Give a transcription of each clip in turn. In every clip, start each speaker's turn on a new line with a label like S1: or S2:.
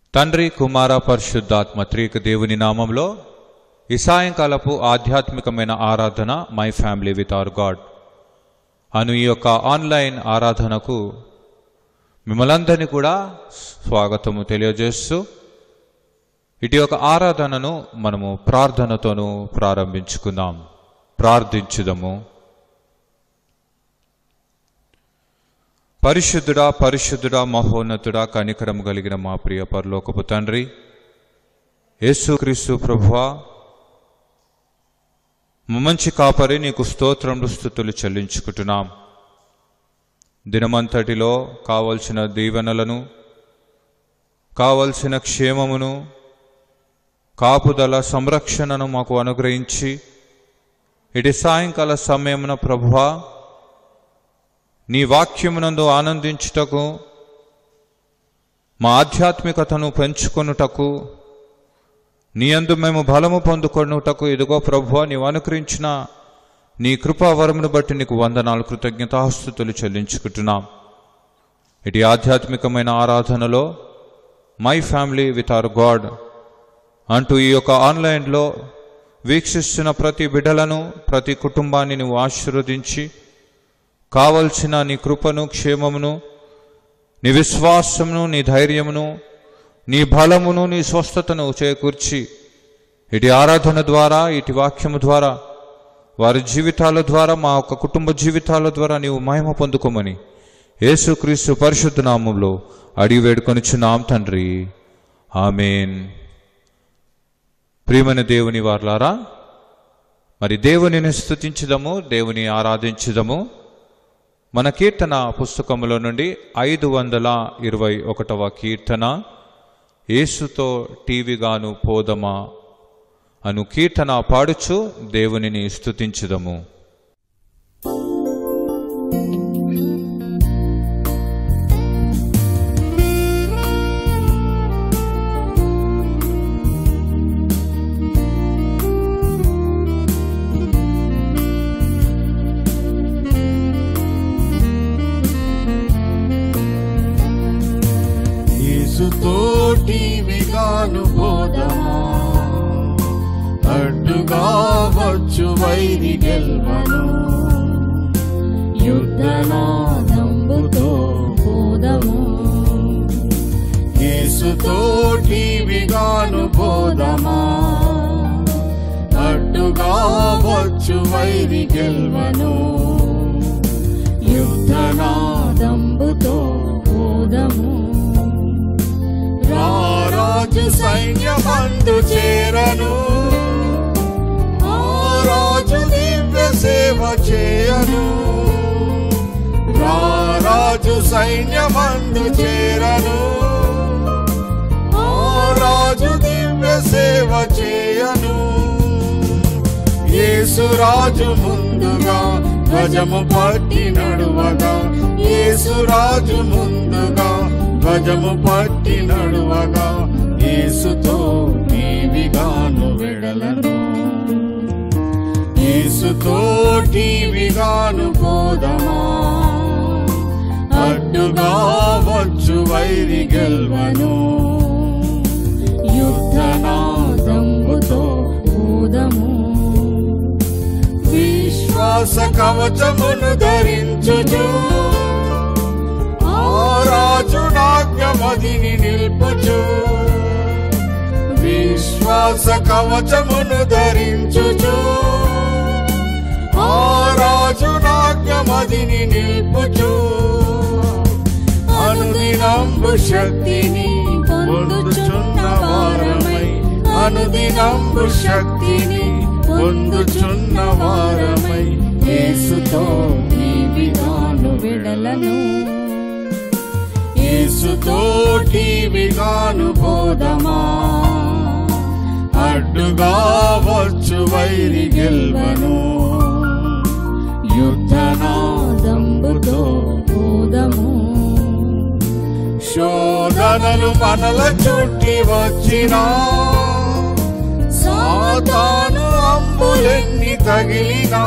S1: తండ్రి కుమార పరిశుద్ధాత్మ త్రీక దేవుని నామంలో ఈ సాయంకాలపు ఆధ్యాత్మికమైన ఆరాధన my family with our god అను ఈ యొక్క ఆన్లైన్ ఆరాధనకు మిమ్మలందరినీ కూడా స్వాగతము తెలియజేస్తూ ఇటు యొక్క ఆరాధనను మనము ప్రార్థనతోనూ ప్రారంభించుకుందాం ప్రార్థించుదము పరిశుద్ధుడా పరిశుద్ధుడా మహోన్నతుడా కనికరం కలిగిన మా ప్రియ పరలోకపు తండ్రి యేసుక్రీస్తు ప్రభువా మా మంచి కాపరి నీకు స్తోత్రములు స్థుతులు చెల్లించుకుంటున్నాం దినమంతటిలో కావలసిన దీవెనలను కావలసిన క్షేమమును కాపుదల సంరక్షణను మాకు అనుగ్రహించి ఇటు సాయంకాల సమయమున ప్రభువా నీ వాక్యమునందు ఆనందించుటకు మా ఆధ్యాత్మికతను పెంచుకొనుటకు నీ అందు మేము బలము పొందుకొనుటకు ఇదిగో ప్రభువా నీవు అనుకరించిన నీ కృపావరమును బట్టి నీకు వందనాలు కృతజ్ఞతాస్తుతులు చెల్లించుకుంటున్నాం ఇటు ఆధ్యాత్మికమైన ఆరాధనలో my family with our god అంటూ ఈ యొక్క ఆన్లైన్లో వీక్షిస్తున్న ప్రతి బిడ్డలను ప్రతి కుటుంబాన్ని నువ్వు ఆశీర్వదించి కావలసిన నీ కృపను క్షేమమును నీ విశ్వాసమును నీ ధైర్యమును నీ బలమును నీ స్వస్థతను చేకూర్చి ఇటు ఆరాధన ద్వారా ఇటు వాక్యము ద్వారా వారి జీవితాల ద్వారా మా యొక్క కుటుంబ జీవితాల ద్వారా నీవు మహిమ పొందుకోమని యేసుక్రీస్తు పరిశుద్ధ నామంలో అడిగి వేడుకొనిచున్నాం తండ్రి ఆమెన్ ప్రియమైన దేవుని వార్లారా మరి దేవునిని స్తుతించుదము దేవుని ఆరాధించుదము మన కీర్తన పుస్తకములో నుండి ఐదు వందల ఇరవై ఒకటవ కీర్తన యేసుతో టీవీగాను పోదమా అను కీర్తన పాడుచు దేవునిని స్తుతించుదము
S2: యేసుతోటి విగాను బోధమా అడ్డుగా వచ్చు వైరి గెల్వను
S3: యుద్ధనాదంబుతో బోధము
S2: యేసుతోటి విగాను బోధమా అడ్డుగా వచ్చు వైరి గెల్వను
S3: యుద్ధనాదంబుతో బోధము
S2: రారాజు సైన్యమందు చేరను ఆ రాజు దివ్య సేవ చేయను రారాజు సైన్యమందు చేరను ఆ రాజు దివ్య సేవ చేయను యేసురాజు ముందుగా ధ్వజము పట్టి నడువగా యేసురాజు ముందుగా ధ్వజము పట్టి నడువగా యేసుతో టీవిగాను వెడలను యేసుతో టీవిగాను పోదమా అడ్డుగా వచ్చు వైరి గెల్వను
S3: యుద్ధనాదంబుతో బోధము
S2: విశ్వాస కవచమును ధరించుచు ఆ రాజు నాజ్ఞమదిని నిల్పుచు విశ్వాస కవచమును ధరించుచు ఆ రాజు నాజ్ఞమదిని నిల్పుచు అనుదినంబు శక్తిని పొందుచున్న వారమై అనుదినంబు శక్తిని పొందుచున్న వారమై యేసుతో
S3: టీవిగాను విడలను
S2: యేసుతో టీవిగాను బోధమా అడ్డుగా వచ్చు వైరి గెల్వను
S3: యుద్ధనాదంబుతో బోధము
S2: శోధనలు మనల చుట్టి వచ్చినా సాతాను అంబులెన్ని తగిలినా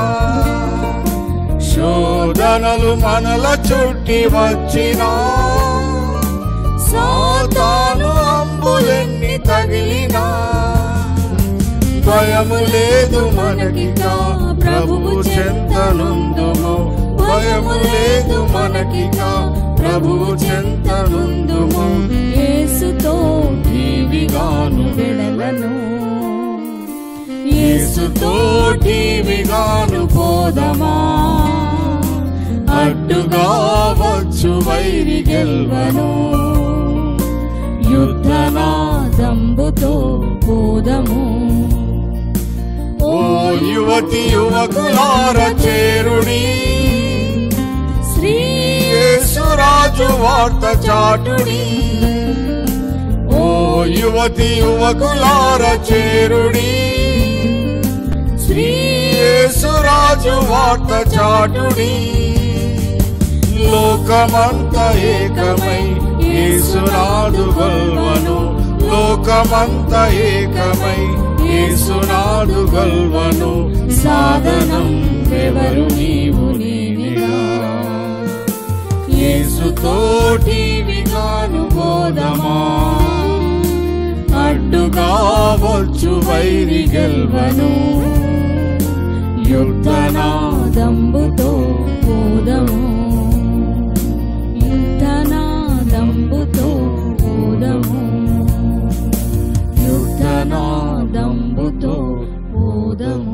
S2: శోధనలు మనల చుట్టి వచ్చినా సాతాను అంబులెన్ని తగిలినా భయము లేదు మనకికా ప్రభువు చెంతనుందుము భయము లేదు మనకికా ప్రభువు చెంతనుందుము
S3: యేసుతో టీవీగాను వెడలను
S2: యేసుతో టీవిగాను పోదమా అడ్డుగా వచ్చు వైరి గెల్వను
S3: యుద్ధనాదంబుతో పోదము
S2: ఓ యువతి యువకులార చేరుడి
S3: శ్రీ
S2: యేసురాజు వార్త చాటుడి ఓ యువతి యువకులార చేరుడి
S3: శ్రీ
S2: యేసురాజు వార్త చాటుడి లోకమంత ఏకమై యేసునాదు గొల్వను లోకమంత ఏకమై యేసునాదు గొల్వను సాధనం ఎవరు నీవు నేనిగా యేసుతోటి విగాను బోధమా అడ్డుగా వచ్చు వైరి గెల్వను
S3: యుద్ధనాదంబుతో పోదము యుద్ధనాదంబుతో పోదము యుద్ధనాదంబుతో పోదము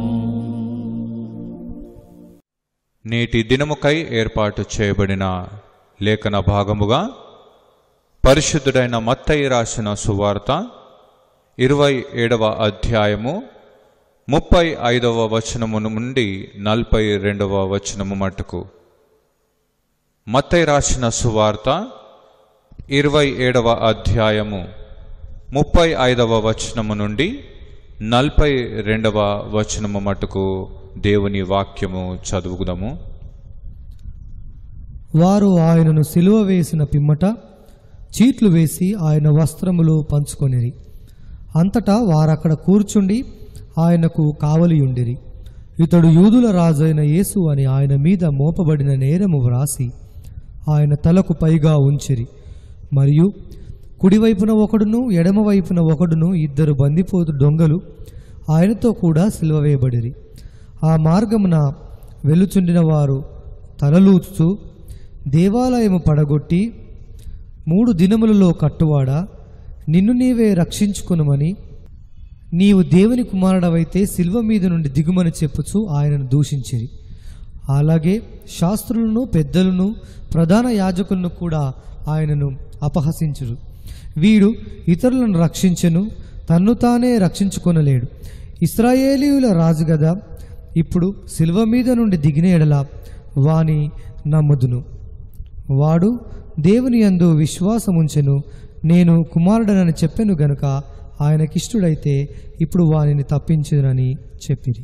S1: నేటి దినముకై ఏర్పాటు చేయబడిన లేఖన భాగముగా పరిశుద్ధుడైన మత్తయి రాసిన సువార్త ఇరవై ఏడవ అధ్యాయము ముప్పై ఐదవ వచనము నుండి నలభై రెండవ వచనము మట్టుకు మత్తయి రాసిన సువార్త ఇరవై ఏడవ అధ్యాయము ముప్పై ఐదవ వచనము నుండి నలభై రెండవ వచనము మట్టుకు దేవుని వాక్యము చదువుదాము
S4: వారు ఆయనను సిలువ వేసిన పిమ్మట చీట్లు వేసి ఆయన వస్త్రములు పంచుకొనిరి అంతటా వారక్కడ కూర్చుండి ఆయనకు కావలియుండిరి ఇతడు యూదుల రాజైన యేసు అని ఆయన మీద మోపబడిన నేరము వ్రాసి ఆయన తలకు పైగా ఉంచిరి మరియు కుడివైపున ఒకడును ఎడమవైపున ఒకడును ఇద్దరు బందిపోతు దొంగలు ఆయనతో కూడా సిలువ వేయబడిరి ఆ మార్గమున వెలుచుండిన వారు తలలూచుతూ దేవాలయము పడగొట్టి మూడు దినములలో కట్టువాడా నిన్ను నీవే రక్షించుకునమని నీవు దేవుని కుమారుడవైతే శిల్వ మీద నుండి దిగుమని చెప్పుచు ఆయనను దూషించిరి అలాగే శాస్త్రులను పెద్దలను ప్రధాన యాజకులను కూడా ఆయనను అపహసించురు వీడు ఇతరులను రక్షించెను తన్ను తానే రక్షించుకొనలేడు ఇస్రాయేలీయుల రాజు గదా ఇప్పుడు శిల్వ మీద నుండి దిగిన ఎడల వాని నమ్ముదును వాడు దేవుని యందు విశ్వాసముంచెను నేను కుమారుడనని చెప్పెను గనుక ఆయనకిష్టుడైతే ఇప్పుడు వానిని తప్పించునని చెప్పిరి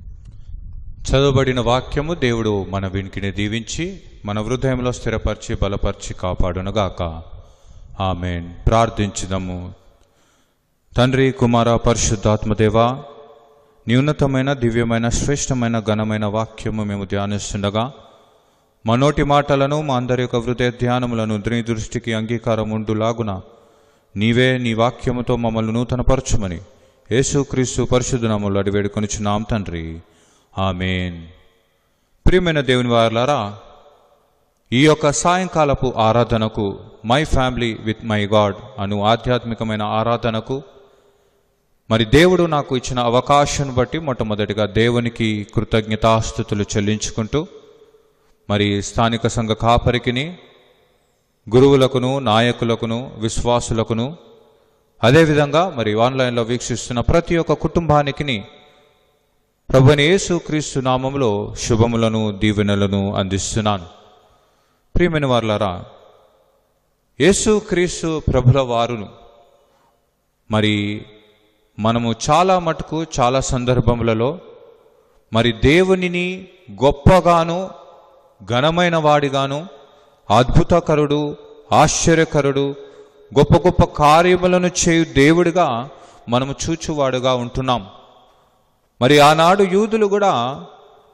S1: చదవబడిన వాక్యము దేవుడు మన వినికిని దీవించి మన హృదయంలో స్థిరపరిచి బలపరిచి కాపాడునుగాక ఆమెన్ ప్రార్థించుదాము తండ్రి కుమార పరిశుద్ధాత్మదేవా నీ ఉన్నతమైన దివ్యమైన శ్రేష్టమైన ఘనమైన వాక్యము మేము ధ్యానిస్తుండగా మా నోటి మాటలను మా అందరి యొక్క హృదయ ధ్యానములను నీ దృష్టికి అంగీకారం ఉండులాగున నీవే నీ వాక్యముతో మమ్మల్ని నూతనపరచుమని యేసుక్రీస్తు పరిశుద్ధనాములు అడివేడుకొనిచున్నాం తండ్రి ఆమెన్ ప్రియమైన దేవుని వారులారా ఈ యొక్క సాయంకాలపు ఆరాధనకు my family with my god అను ఆధ్యాత్మికమైన ఆరాధనకు మరి దేవుడు నాకు ఇచ్చిన అవకాశం బట్టి మొట్టమొదటిగా దేవునికి కృతజ్ఞతాస్థుతులు చెల్లించుకుంటూ మరి స్థానిక సంఘ కాపరికిని గురువులకును నాయకులకును విశ్వాసులకును అదేవిధంగా మరి ఆన్లైన్లో వీక్షిస్తున్న ప్రతి ఒక్క కుటుంబానికి ప్రభుని యేసు క్రీస్తు నామములో శుభములను దీవెనలను అందిస్తున్నాను ప్రియమైన వారులారా యేసు క్రీస్తు ప్రభుల వారును మరి మనము చాలా మటుకు చాలా సందర్భములలో మరి దేవునిని గొప్పగాను ఘనమైన వాడిగాను అద్భుతకరుడు ఆశ్చర్యకరుడు గొప్ప గొప్ప కార్యములను చేయు దేవుడిగా మనము చూచువాడుగా ఉంటున్నాం మరి ఆనాడు యూదులు కూడా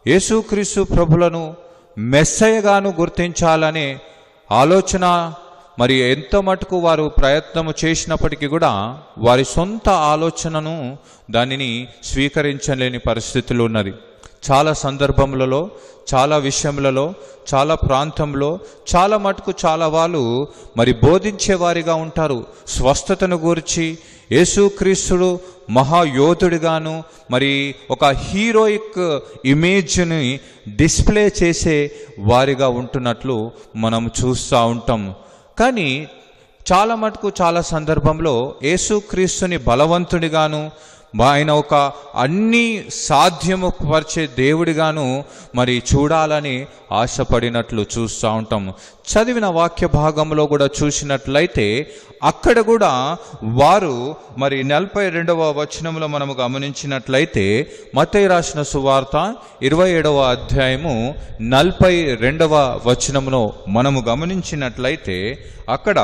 S1: యేసుక్రీస్తు ప్రభులను మెస్సయగాను గుర్తించాలనే ఆలోచన మరి ఎంత మటుకు వారు ప్రయత్నము చేసినప్పటికీ కూడా వారి సొంత ఆలోచనను దానిని స్వీకరించలేని పరిస్థితులు ఉన్నది చాలా సందర్భములలో చాలా విషయములలో చాలా ప్రాంతంలో చాలా మటుకు చాలా వాళ్ళు మరి బోధించేవారిగా ఉంటారు స్వస్థతను గురించి యేసుక్రీస్తుడు మహాయోధుడిగాను మరి ఒక హీరోయిక్ ఇమేజ్ని డిస్ప్లే చేసే వారిగా ఉంటున్నట్లు మనం చూస్తూ ఉంటాం కానీ చాలా మటుకు చాలా సందర్భంలో యేసుక్రీస్తుని బలవంతుడిగాను ఆయన ఒక అన్ని సాధ్యము పరిచే దేవుడిగాను మరి చూడాలని ఆశపడినట్లు చూస్తూ ఉంటాం చదివిన వాక్య భాగంలో కూడా చూసినట్లయితే అక్కడ కూడా వారు మరి నలభై రెండవ వచనంలో మనము గమనించినట్లయితే మతయ్య రాసిన సువార్త ఇరవై ఏడవ అధ్యాయము నలభై రెండవ వచనములో మనము గమనించినట్లయితే అక్కడ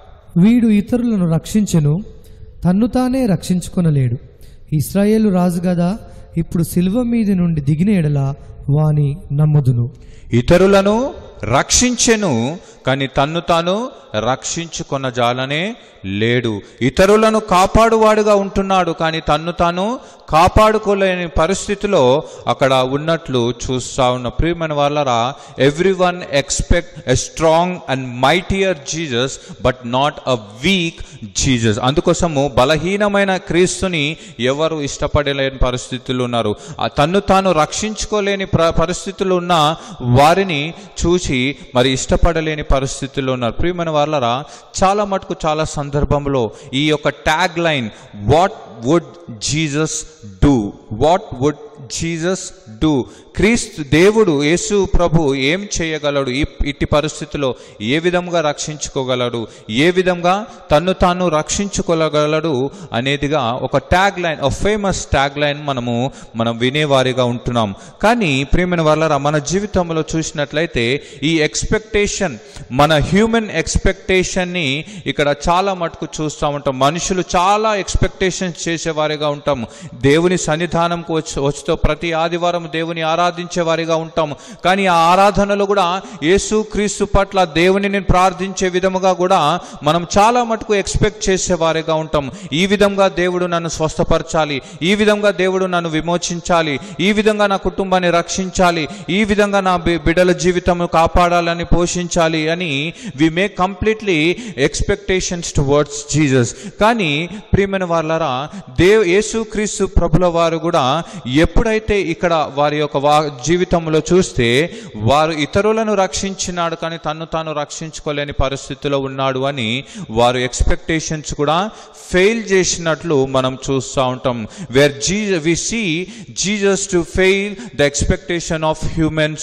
S4: వీడు ఇతరులను రక్షించెను తన్ను తానే రక్షించుకొనలేడు ఇస్రాయేలు రాజు గదా ఇప్పుడు శిల్వ మీది నుండి దిగిన ఎడల వాని నమ్మదును
S1: ఇతరులను రక్షించెను కానీ తన్ను తాను రక్షించుకొన జాలనే లేడు ఇతరులను కాపాడువాడుగా ఉంటున్నాడు కానీ తన్ను తాను కాపాడుకోలేని పరిస్థితిలో అక్కడ ఉన్నట్లు చూస్తా ఉన్న ప్రియమైన వాళ్ళరా every one expect a strong and mightier Jesus but not a weak Jesus అందుకోసము బలహీనమైన క్రీస్తుని ఎవరు ఇష్టపడలేని పరిస్థితులు ఉన్నారు ఆ తన్ను తాను రక్షించుకోలేని ప్ర పరిస్థితులు ఉన్న వారిని చూసి మరి ఇష్టపడలేని పరిస్థితుల్లో ఉన్నారు ప్రియమైన వాళ్ళరా చాలా మటుకు చాలా సందర్భంలో ఈ యొక్క tag line what would Jesus do what would Jesus do క్రీస్తు దేవుడు యేసు ప్రభు ఏం చేయగలడు ఈ ఇట్టి పరిస్థితిలో ఏ విధంగా రక్షించుకోగలడు ఏ విధంగా తన్ను తాను రక్షించుకోగలడు అనేదిగా ఒక ట్యాగ్ లైన్ ఒక ఫేమస్ ట్యాగ్ లైన్ మనము మనం వినేవారిగా ఉంటున్నాం కానీ ప్రియమైన వాళ్ళరా మన జీవితంలో చూసినట్లయితే ఈ ఎక్స్పెక్టేషన్ మన హ్యూమన్ ఎక్స్పెక్టేషన్ని ఇక్కడ చాలా మటుకు చూస్తూ ఉంటాం మనుషులు చాలా ఎక్స్పెక్టేషన్స్ చేసేవారిగా ఉంటాం దేవుని సన్నిధానంకు వచ్చి వచ్చుతో ప్రతి ఆదివారం దేవుని ఆరాధించే వారిగా ఉంటాం కానీ ఆ ఆరాధనలో కూడా యేసు క్రీస్తు పట్ల దేవునిని ప్రార్థించే విధముగా కూడా మనం చాలా మటుకు ఎక్స్పెక్ట్ చేసే వారిగా ఉంటాం ఈ విధంగా దేవుడు నన్ను స్వస్థపరచాలి ఈ విధంగా దేవుడు నన్ను విమోచించాలి ఈ విధంగా నా కుటుంబాన్ని రక్షించాలి ఈ విధంగా నా బి- బిడ్డల జీవితం కాపాడాలని పోషించాలి అని we may completely expectations to words Jesus కానీ ప్రియమైన వాళ్ళరా దేవ్ యేసు క్రీస్తు ప్రభుల వారు కూడా ఎప్పుడైతే ఇక్కడ వారి యొక్క వా జీవితంలో చూస్తే వారు ఇతరులను రక్షించినాడు కానీ తన్ను తాను రక్షించుకోలేని పరిస్థితిలో ఉన్నాడు అని వారు ఎక్స్పెక్టేషన్స్ కూడా ఫెయిల్ చేసినట్లు మనం చూస్తూ ఉంటాం where gee we see Jesus to fail the expectation of humans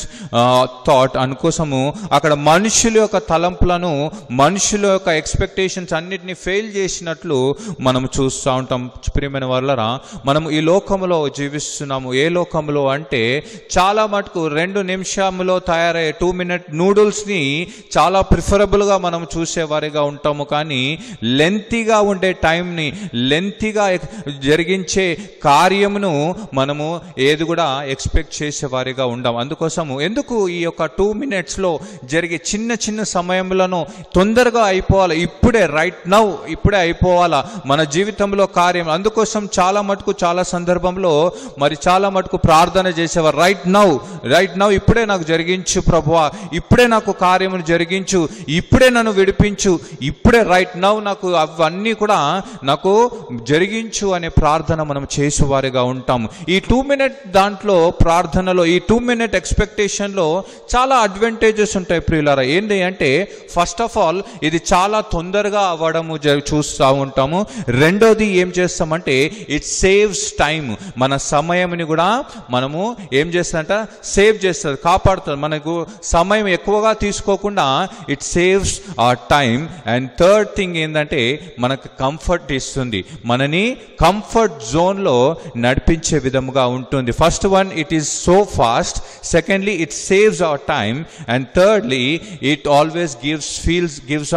S1: thought అనుకోసము అక్కడ మనుషుల యొక్క తలంపులను మనుషుల యొక్క ఎక్స్పెక్టేషన్స్ అన్నిటిని ఫెయిల్ చేసినట్లు మనం చూస్తూ ఉంటాం ప్రియమైన వాళ్ళరా మనం ఈ లోకంలో జీవిస్తున్నాము ఏ లోకంలో అంటే చాలా మటుకు రెండు నిమిషంలో తయారయ్యే టూ మినిట్ నూడిల్స్ని చాలా ప్రిఫరబుల్గా మనం చూసేవారిగా ఉంటాము కానీ లెంతీగా ఉండే టైంని లెంతీగా జరిగించే కార్యమును మనము ఏది కూడా ఎక్స్పెక్ట్ చేసేవారిగా ఉండం అందుకోసము ఎందుకు ఈ యొక్క టూ మినిట్స్లో జరిగే చిన్న చిన్న సమయంలోనూ తొందరగా అయిపోవాలి ఇప్పుడే రైట్ నౌ ఇప్పుడే అయిపోవాలా మన జీవితంలో కార్యం అందుకోసం చాలా మటుకు చాలా సందర్భంలో మరి చాలా మటుకు ప్రార్థన చేసేవారు రైట్ నౌ రైట్ నౌ ఇప్పుడే నాకు జరిగించు ప్రభువా ఇప్పుడే నాకు కార్యమును జరిగించు ఇప్పుడే నన్ను విడిపించు ఇప్పుడే రైట్ నౌ నాకు అవన్నీ కూడా నాకు జరిగించు అనే ప్రార్థన మనం చేసేవారిగా ఉంటాం ఈ టూ మినిట్ దాంట్లో ప్రార్థనలో ఈ టూ మినిట్ ఎక్స్పెక్టేషన్లో చాలా అడ్వాంటేజెస్ ఉంటాయి ప్రియులారా ఏంటి అంటే ఫస్ట్ ఆఫ్ ఆల్ ఇది చాలా తొందరగా అవ్వడము జ- చూస్తూ ఉంటాము రెండోది ఏం చేస్తామంటే ఇట్ సేవ్స్ టైం మన సమయంని కూడా మనము ఏం చేస్తుందంట సేవ్ చేస్తుంది కాపాడుతుంది మనకు సమయం ఎక్కువగా తీసుకోకుండా it saves a time and third thing ఏంటంటే మనకు కంఫర్ట్ ఇస్తుంది మనని కంఫర్ట్ జోన్లో నడిపించే విధముగా ఉంటుంది first one it is so fast secondly it saves our time and thirdly it always gives feels gives a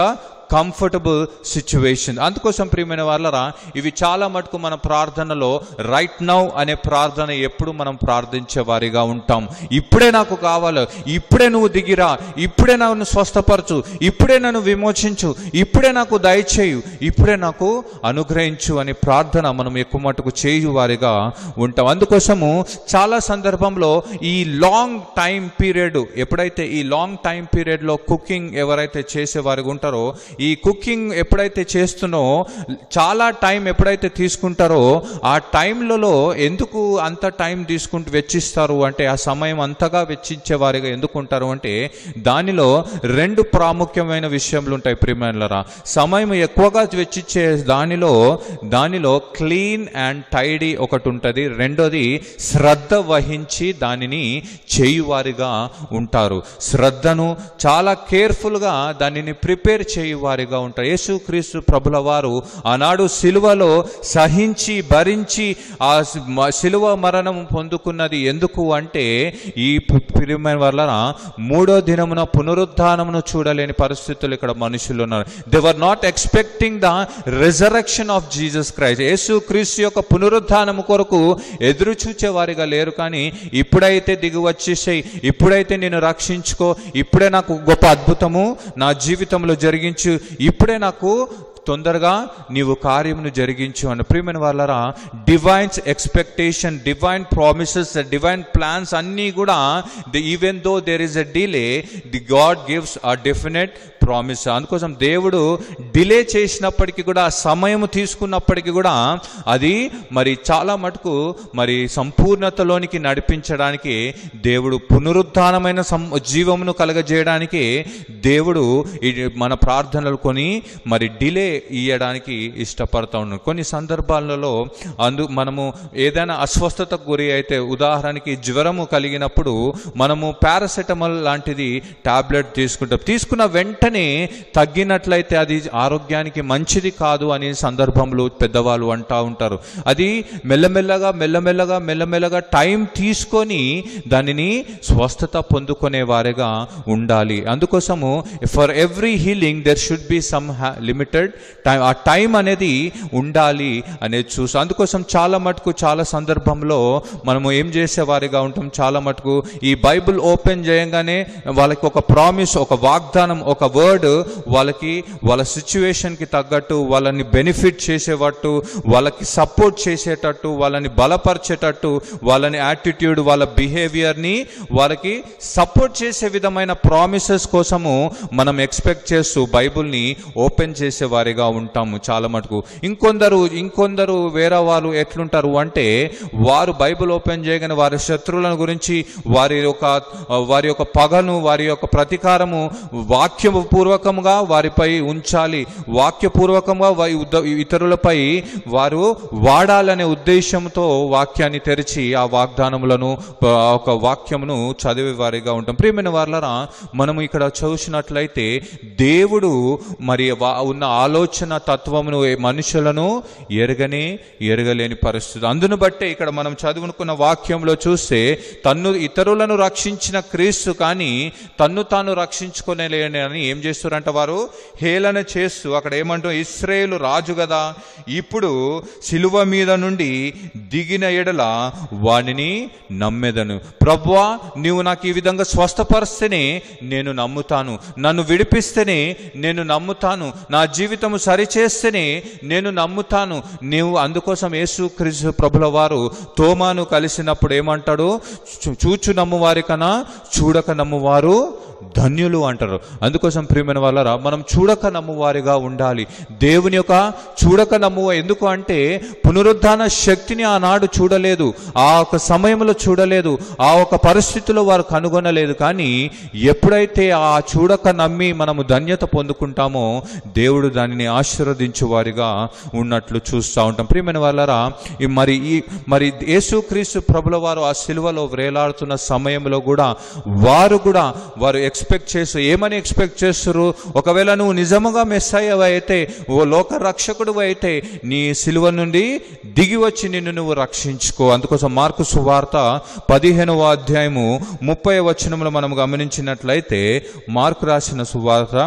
S1: comfortable situation అందుకోసం ప్రియమైన వాళ్ళరా ఇవి చాలా మటుకు మన ప్రార్థనలో రైట్ నౌ అనే ప్రార్థన ఎప్పుడు మనం ప్రార్థించే వారిగా ఉంటాం ఇప్పుడే నాకు కావాలి ఇప్పుడే నువ్వు దిగిరా ఇప్పుడే నన్ను స్వస్థపరచు ఇప్పుడే నన్ను విమోచించు ఇప్పుడే నాకు దయచేయు ఇప్పుడే నాకు అనుగ్రహించు అనే ప్రార్థన మనం ఎక్కువ మటుకు చేయు వారిగా ఉంటాం అందుకోసము చాలా సందర్భంలో ఈ లాంగ్ టైం పీరియడ్ ఎప్పుడైతే ఈ లాంగ్ టైం పీరియడ్లో కుకింగ్ ఎవరైతే చేసేవారు ఉంటారో ఈ కుకింగ్ ఎప్పుడైతే చేస్తున్నో చాలా టైం ఎప్పుడైతే తీసుకుంటారో ఆ టైంలలో ఎందుకు అంత టైం తీసుకుంటూ వెచ్చిస్తారు అంటే ఆ సమయం అంతగా వెచ్చించే వారిగా ఎందుకు ఉంటారు అంటే దానిలో రెండు ప్రాముఖ్యమైన విషయములు ఉంటాయి ప్రియమైనలరా సమయం ఎక్కువగా వెచ్చించే దానిలో దానిలో క్లీన్ అండ్ టైడీ ఒకటి ఉంటుంది రెండోది శ్రద్ధ వహించి దానిని చేయువారిగా ఉంటారు శ్రద్ధను చాలా కేర్ఫుల్గా దానిని ప్రిపేర్ చేయువారిగా ఉంటారు యేసుక్రీస్తు ప్రభుల వారు ఆనాడు సిలువలో సహించి భరించి ఆ సి- మ- సిలువ మరణం పొందుకున్నది ఎందుకు అంటే ఈ పు- ప్రియమైన వల్ల మూడో దినమున పునరుద్ధానమును చూడలేని పరిస్థితులు ఇక్కడ మనుషులు ఉన్నారు they were not expecting the resurrection of Jesus Christ యేసు క్రీస్తు యొక్క పునరుద్ధానము కొరకు ఎదురు చూచే వారిగా లేరు కానీ ఇప్పుడైతే దిగి వచ్చేసాయి ఇప్పుడైతే నేను రక్షించుకో ఇప్పుడే నాకు గొప్ప అద్భుతము నా జీవితంలో జరిగించు ఇప్పుడే నాకు తొందరగా నీవు కార్యమును జరిగించు అని ప్రియమైన వాళ్ళరా divines expectation divine promises divine plans అన్నీ కూడా the even though there is a delay the God gives a definite promise అందుకోసం దేవుడు డిలే చేసినప్పటికీ కూడా సమయం తీసుకున్నప్పటికీ కూడా అది మరి చాలా మటుకు మరి సంపూర్ణతలోనికి నడిపించడానికి దేవుడు పునరుత్థానమైన సం జీవమును కలగజేయడానికి దేవుడు ఇది మన ప్రార్థనలు కొని మరి డిలే ఇయ్యడానికి ఇష్టపడతా ఉన్నాడు కొన్ని సందర్భాలలో అందు మనము ఏదైనా అస్వస్థతకు గురి అయితే ఉదాహరణకి జ్వరము కలిగినప్పుడు మనము పారాసెటమాల్ లాంటిది టాబ్లెట్ తీసుకుంటాం తీసుకున్న వెంటనే తగ్గినట్లయితే అది ఆరోగ్యానికి మంచిది కాదు అనే సందర్భంలో పెద్దవాళ్ళు అంటా ఉంటారు అది మెల్లమెల్లగా మెల్లమెల్లగా మెల్లమెల్లగా టైం తీసుకొని దానిని స్వస్థత పొందుకునే వారిగా ఉండాలి అందుకోసము for every healing there should be some limited time ఆ టైం అనేది ఉండాలి అనేది చూసు అందుకోసం చాలా మటుకు చాలా సందర్భంలో మనము ఏం చేసేవారిగా ఉంటాం చాలా మటుకు ఈ బైబిల్ ఓపెన్ చేయగానే వాళ్ళకి ఒక ప్రామిస్ ఒక వాగ్దానం ఒక వర్డ్ వాళ్ళకి వాళ్ళ సిచ్యువేషన్కి తగ్గట్టు వాళ్ళని బెనిఫిట్ చేసేటట్టు వాళ్ళకి సపోర్ట్ చేసేటట్టు వాళ్ళని బలపరిచేటట్టు వాళ్ళని యాటిట్యూడ్ వాళ్ళ బిహేవియర్ని వాళ్ళకి సపోర్ట్ చేసే విధమైన ప్రామిసెస్ కోసము మనం ఎక్స్పెక్ట్ చేస్తూ బైబుల్ని ఓపెన్ చేసే వారిగా ఉంటాము చాలా మటుకు ఇంకొందరు ఇంకొందరు వేరే వాళ్ళు ఎట్లుంటారు అంటే వారు బైబిల్ ఓపెన్ చేయగానే వారి శత్రువులను గురించి వారి యొక్క వారి యొక్క పగను వారి యొక్క ప్రతీకారము వాక్య పూర్వకంగా వారిపై ఉంచాలి వాక్యపూర్వకంగా వా- ఉద్ద- ఇతరులపై వారు వాడాలనే ఉద్దేశంతో వాక్యాన్ని తెరిచి ఆ వాగ్దానములను ఆ ఒక వాక్యమును చదివే వారిగా ఉంటాం ప్రియమైన వాళ్ళరా మనము ఇక్కడ చూసినట్లయితే దేవుడు మరి వా- ఉన్న ఆలోచన తత్వమును ఏ మనుషులను ఎరగనే ఎరగలేని పరిస్థితి అందును బట్టే ఇక్కడ మనం చదువుకున్న వాక్యంలో చూస్తే తన్ను ఇతరులను రక్షించిన క్రీస్తు కానీ తన్ను తాను రక్షించుకోలేని అని ఏం చేస్తారంట వారు హేళన చేస్తూ అక్కడ ఏమంటూ ఇస్రాయేలు రాజు కదా ఇప్పుడు శిలువ మీద నుండి దిగిన ఎడల వానిని నమ్మెదను ప్రభువా నీవు నాకు ఈ విధంగా స్వస్థపరిస్తేనే నేను నమ్ముతాను నన్ను విడిపిస్తేనే నేను నమ్ముతాను నా జీవితము సరిచేస్తేనే నేను నమ్ముతాను నీవు అందుకోసం యేసు క్రీస్తు ప్రభుల వారు తోమాను కలిసినప్పుడు ఏమంటాడు చూ- చూచు నమ్మువారి కన్నా చూడక నమ్మువారు ధన్యులు అంటారు అందుకోసం ప్రియమైన వాళ్ళరా మనం చూడక నమ్మువారిగా ఉండాలి దేవుని యొక్క చూడక నమ్మువ ఎందుకు అంటే పునరుద్ధాన శక్తిని ఆనాడు చూడలేదు ఆ ఒక సమయంలో చూడలేదు ఆ ఒక పరిస్థితిలో వారు కనుగొనలేదు కానీ ఎప్పుడైతే ఆ చూడక నమ్మి మనము ధన్యత పొందుకుంటామో దేవుడు దానిని ఆశీర్వదించు వారిగా ఉన్నట్లు చూస్తూ ఉంటాం ప్రియమైన వాళ్ళరా ఈ మరి ఈ మరి యేసుక్రీస్తు ప్రభుల వారు ఆ సిలువలో వ్రేలాడుతున్న సమయంలో కూడా వారు కూడా వారు ఎక్స్పెక్ట్ చేస్తూ ఏమని ఎక్స్పెక్ట్ చేస్తారు ఒకవేళ నువ్వు నిజముగా మెస్ అయితే ఓ లోక రక్షకుడు అయితే నీ సిలువ నుండి దిగి వచ్చి నిన్ను నువ్వు రక్షించుకో అందుకోసం మార్కు సువార్త పదిహేనవ అధ్యాయము ముప్పై వచనంలో మనం గమనించినట్లయితే మార్కు రాసిన సువార్త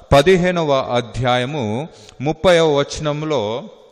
S1: పదిహేనవ అధ్యాయము ముప్పైవ వచనంలో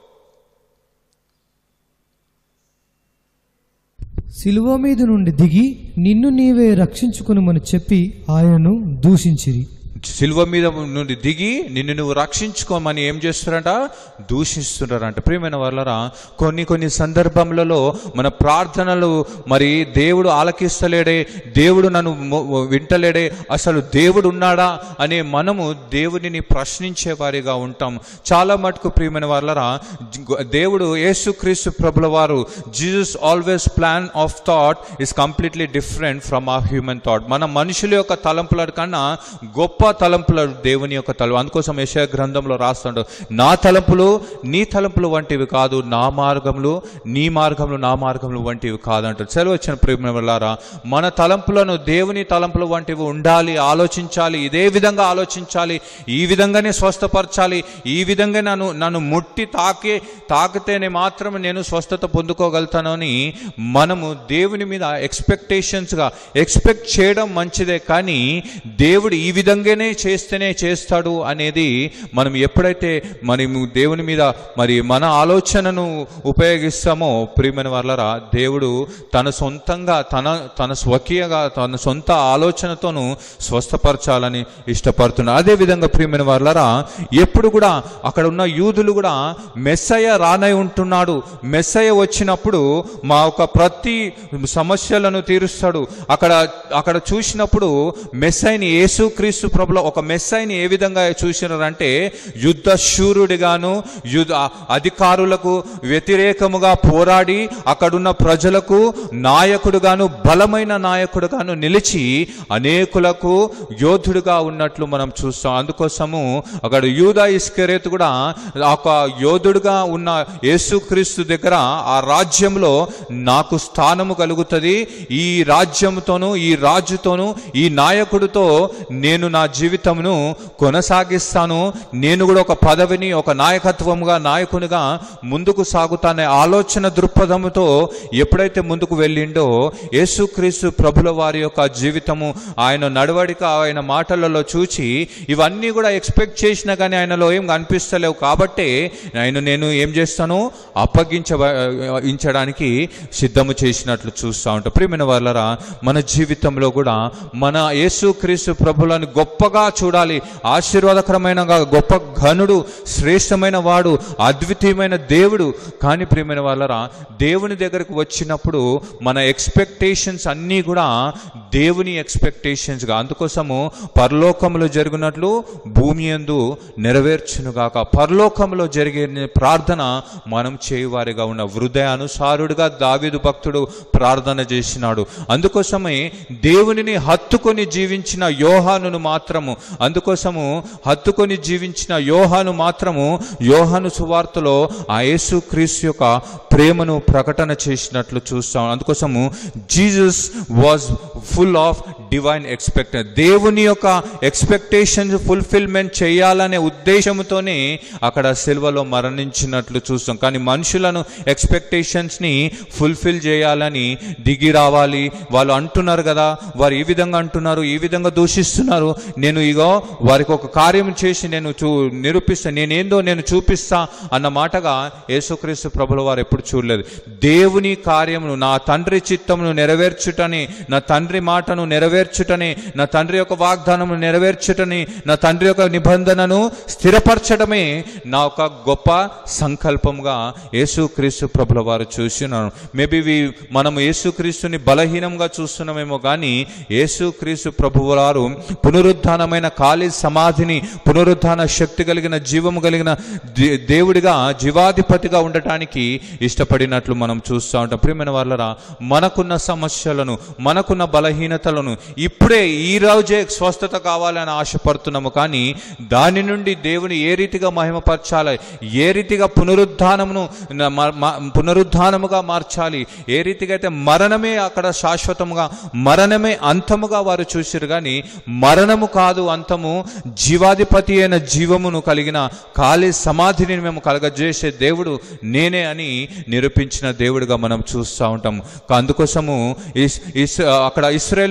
S4: శిలువ మీద నుండి దిగి నిన్ను నీవే రక్షించుకునుమని చెప్పి ఆయనను దూషించిరి
S1: సిల్వ మీద నుండి దిగి నిన్ను నువ్వు రక్షించుకోమని ఏం చేస్తున్నారంట దూషిస్తున్నారంట ప్రియమైన వాళ్ళరా కొన్ని కొన్ని సందర్భములలో మన ప్రార్థనలు మరి దేవుడు ఆలకిస్తలేడే దేవుడు నన్ను మొ- వింటలేడే అసలు దేవుడు ఉన్నాడా అనే మనము దేవుడిని ప్రశ్నించే వారిగా ఉంటాం చాలా మటుకు ప్రియమైన వాళ్ళరా జ- దేవుడు యేసుక్రీస్తు ప్రభుల వారు Jesus always plan of thought is completely different from a human thought మన మనుషుల యొక్క తలంపుల కన్నా గొప్ప తలంపుల దేవుని యొక్క తలం అందుకోసం యశయ గ్రంథంలో రాస్తాడు నా తలంపులు నీ తలంపులు వంటివి కాదు నా మార్గములు నీ మార్గములు నా మార్గములు వంటివి కాదంటాడు సెలవు వచ్చిన ప్రేమ వల్లారా మన తలంపులను దేవుని తలంపులు వంటివి ఉండాలి ఆలోచించాలి ఇదే విధంగా ఆలోచించాలి ఈ విధంగానే స్వస్థపరచాలి ఈ విధంగా నన్ను నన్ను ముట్టి తాకే తాకితేనే మాత్రమే నేను స్వస్థత పొందుకోగలుగుతాను అని మనము దేవుని మీద ఎక్స్పెక్టేషన్స్గా ఎక్స్పెక్ట్ చేయడం మంచిదే కానీ దేవుడు ఈ విధంగానే చేస్తేనే చేస్తాడు అనేది మనం ఎప్పుడైతే మనము దేవుని మీద మరి మన ఆలోచనను ఉపయోగిస్తామో ప్రియమైన వాళ్ళరా దేవుడు తన సొంతంగా తన తన స్వకీయగా తన సొంత ఆలోచనతోనూ స్వస్థపరచాలని ఇష్టపడుతున్నాడు అదే విధంగా ప్రియమైన వాళ్ళరా ఎప్పుడు కూడా అక్కడ ఉన్న యూదులు కూడా మెస్సయ్య రానై ఉంటున్నాడు మెస్సయ్య వచ్చినప్పుడు మా యొక్క ప్రతి సమస్యలను తీరుస్తాడు అక్కడ అక్కడ చూసినప్పుడు మెస్సైని యేసుక్రీస్తు ప్రభులో ఒక మెస్సైని ఏ విధంగా చూసినారంటే యుద్ధ శూరుడిగాను యుద్ధ అధికారులకు వ్యతిరేకముగా పోరాడి అక్కడున్న ప్రజలకు నాయకుడుగాను బలమైన నాయకుడుగాను నిలిచి అనేకులకు యోధుడుగా ఉన్నట్లు మనం చూస్తాం అందుకోసము అక్కడ యూదా ఇస్కరేత్ కూడా ఒక యోధుడుగా ఉన్న యేసుక్రీస్తు దగ్గర ఆ రాజ్యంలో నాకు స్థానము కలుగుతుంది ఈ రాజ్యంతోనూ ఈ రాజుతోనూ ఈ నాయకుడితో నేను నా జీవితమును కొనసాగిస్తాను నేను కూడా ఒక పదవిని ఒక నాయకత్వముగా నాయకునిగా ముందుకు సాగుతానే ఆలోచన దృక్పథముతో ఎప్పుడైతే ముందుకు వెళ్ళిండో యేసుక్రీస్తు ప్రభుల వారి యొక్క జీవితము ఆయన నడవడిక ఆయన మాటలలో చూచి ఇవన్నీ కూడా ఎక్స్పెక్ట్ చేసినా కానీ ఆయనలో ఏం కనిపిస్తలేవు కాబట్టి ఆయన నేను ఏం చేస్తాను అప్పగించ ఇంచడానికి సిద్ధము చేసినట్లు చూస్తూ ఉంటాం ప్రియమైన వాళ్ళరా మన జీవితంలో కూడా మన యేసుక్రీస్తు ప్రభులను గొప్పగా చూడాలి ఆశీర్వాదకరమైన గొప్ప ఘనుడు శ్రేష్టమైన వాడు అద్వితీయమైన దేవుడు కానీ ప్రియమైన వాళ్ళరా దేవుని దగ్గరకు వచ్చినప్పుడు మన ఎక్స్పెక్టేషన్స్ అన్నీ కూడా దేవుని ఎక్స్పెక్టేషన్స్గా అందుకోసము పరలోకంలో జరిగినట్లు భూమి యందు నెరవేర్చునుగాక పరలోకంలో జరిగే ప్రార్థన మనం చేయువారిగా ఉన్న హృదయ అనుసారుడుగా దావీదు భక్తుడు ప్రార్థన చేసినాడు అందుకోసమే దేవునిని హత్తుకొని జీవించిన యోహానును మాత్రము అందుకోసము హత్తుకొని జీవించిన యోహాను మాత్రము యోహాను సువార్తలో ఆ యేసు క్రీస్తు యొక్క ప్రేమను ప్రకటన చేసినట్లు చూస్తాం అందుకోసము Jesus was full of divine expect దేవుని యొక్క ఎక్స్పెక్టేషన్స్ ఫుల్ఫిల్మెంట్ చేయాలనే ఉద్దేశంతోనే అక్కడ సిల్వలో మరణించినట్లు చూస్తాం కానీ మనుషులను ఎక్స్పెక్టేషన్స్ని ఫుల్ఫిల్ చేయాలని దిగి రావాలి వాళ్ళు అంటున్నారు కదా వారు ఈ విధంగా అంటున్నారు ఈ విధంగా దూషిస్తున్నారు నేను ఇగో వారికి ఒక కార్యం చేసి నేను చూ నిరూపిస్తా నేనేందో నేను చూపిస్తా అన్న మాటగా యేసుక్రీస్తు ప్రభుల వారు ఎప్పుడు చూడలేదు దేవుని కార్యమును నా తండ్రి చిత్తమును నెరవేర్చుటని నా తండ్రి మాటను నెరవేర్చుటని నా తండ్రి యొక్క వాగ్దానమును నెరవేర్చుటని నా తండ్రి యొక్క నిబంధనను స్థిరపరచడమే నా ఒక గొప్ప సంకల్పంగా యేసుక్రీస్తు ప్రభుల వారు చూసినాను మేబీ వి మనము యేసుక్రీస్తుని బలహీనంగా చూస్తున్నామేమో కానీ యేసుక్రీస్తు ప్రభువు వారు పునరుద్ధానమైన ఖాళీ సమాధిని పునరుద్ధాన శక్తి కలిగిన జీవము కలిగిన దే- దేవుడిగా జీవాధిపతిగా ఉండటానికి ఇష్టపడినట్లు మనం చూస్తూ ఉంటాం ప్రియమైన వాళ్ళరా మనకున్న సమస్యలను మనకున్న బలహీనతలను ఇప్పుడే ఈ రోజే స్వస్థత కావాలని ఆశపడుతున్నాము కానీ దాని నుండి దేవుని ఏ రీతిగా మహిమపరచాలి ఏ రీతిగా పునరుద్ధానమును న- మ- మ- పునరుద్ధానముగా మార్చాలి ఏ రీతిగా అయితే మరణమే అక్కడ శాశ్వతముగా మరణమే అంతముగా వారు చూసిరు కానీ మరణము కాదు అంతము జీవాధిపతి అయిన జీవమును కలిగిన ఖాళీ సమాధిని మేము కలగజేసే దేవుడు నేనే అని నిరూపించిన దేవుడిగా మనం చూస్తూ ఉంటాం కా- అందుకోసము ఇస్- ఇస్- అక్కడ ఇస్రాయేల్ ప్రజలు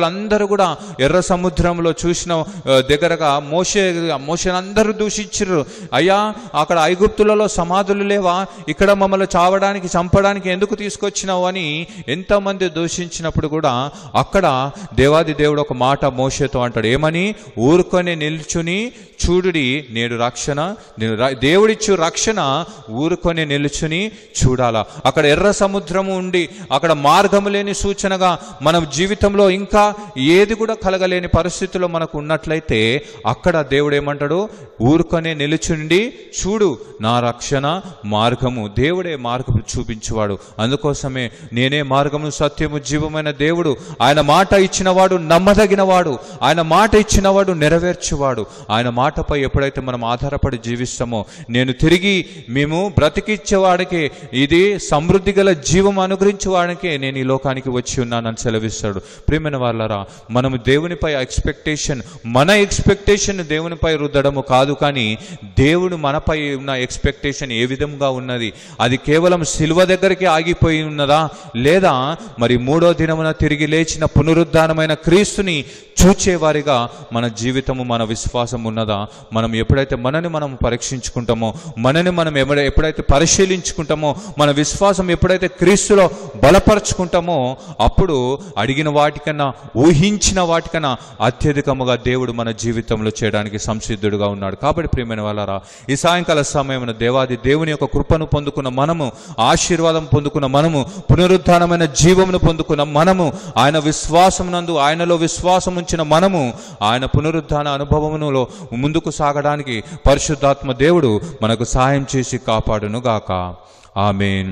S1: అందరూ కూడా ఎర్ర సముద్రంలో చూసిన ఆ, దగ్గరగా మోసే మోసే అందరూ దూషించారు అయ్యా అక్కడ ఐగుప్తులలో సమాధులు లేవా ఇక్కడ మమ్మల్ని చావడానికి చంపడానికి ఎందుకు తీసుకొచ్చినావు అని ఎంతమంది దూషించినప్పుడు కూడా అక్కడ దేవాది దేవుడు ఒక మాట మోసేతో అంటాడు ఏమని ఊరుకొని నిల్చుని చూడుడి నేడు రక్షణ నేను ర- దేవుడిచ్చు రక్షణ ఊరుకొని నిల్చుని చూడాలా అక్కడ ఎర్ర సముద్రము ఉండి అక్కడ మార్గము లేని సూచనగా మన జీవితంలో ఇంకా ఏది కూడా కలగలేని పరిస్థితిలో మనకు ఉన్నట్లయితే అక్కడ దేవుడు ఏమంటాడు ఊరుకొని నిలుచుండి చూడు నా రక్షణ మార్గము దేవుడే మార్గము చూపించేవాడు అందుకోసమే నేనే మార్గము సత్యము జీవమైన దేవుడు ఆయన మాట ఇచ్చినవాడు నమ్మదగినవాడు ఆయన మాట ఇచ్చినవాడు నెరవేర్చువాడు ఆయన మాటపై ఎప్పుడైతే మనం ఆధారపడి జీవిస్తామో నేను తిరిగి మేము బ్రతికిచ్చేవాడికి ఇది సమృద్ధి గల జీవం అనుగ్రహించేవాడికే నేను ఈ లోకానికి వచ్చి ఉన్నానని సెలవిస్తాడు ప్రియమైన వాళ్ళరా మనము దేవునిపై ఎక్స్పెక్టేషన్ మన ఎక్స్పెక్టేషన్ దేవునిపై రుద్దడము కాదు కానీ దేవుడు మనపై ఉన్న ఎక్స్పెక్టేషన్ ఏ విధంగా ఉన్నది అది కేవలం శిల్వ దగ్గరికి ఆగిపోయి ఉన్నదా లేదా మరి మూడో దినమున తిరిగి లేచిన పునరుద్ధానమైన క్రీస్తుని చూచేవారిగా మన జీవితము మన విశ్వాసం ఉన్నదా మనం ఎప్పుడైతే మనని మనం పరీక్షించుకుంటామో మనని మనం ఎప్పుడ- ఎప్పుడైతే పరిశీలించుకుంటామో మన విశ్వాసం ఎప్పుడైతే క్రీస్తులో బలపరుచుకుంటామో అప్పుడు అడిగిన వాటికన్నా ఊహించిన వాటికన్నా అత్యధికముగా దేవుడు మన జీవితంలో చేయడానికి సంసిద్ధుడుగా ఉన్నాడు కాబట్టి ప్రియమైన వాళ్ళారా ఈ సాయంకాల సమయమున దేవాది దేవుని యొక్క కృపను పొందుకున్న మనము ఆశీర్వాదం పొందుకున్న మనము పునరుద్ధానమైన జీవమును పొందుకున్న మనము ఆయన విశ్వాసమునందు ఆయనలో విశ్వాసం ఉంచిన మనము ఆయన పునరుద్ధాన అనుభవములో ముందుకు సాగడానికి పరిశుద్ధాత్మ దేవుడు మనకు సహాయం చేసి కాపాడును గాక ఆమెన్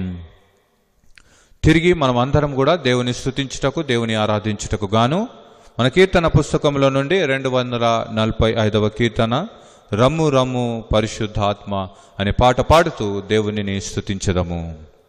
S1: తిరిగి మనం అందరం కూడా దేవుని స్తుతించుటకు దేవుని ఆరాధించుటకు గాను మన కీర్తన పుస్తకంలో నుండి రెండు వందల నలభై ఐదవ కీర్తన రమ్ము రమ్ము పరిశుద్ధాత్మ అనే పాట పాడుతూ దేవునిని స్తుతించదము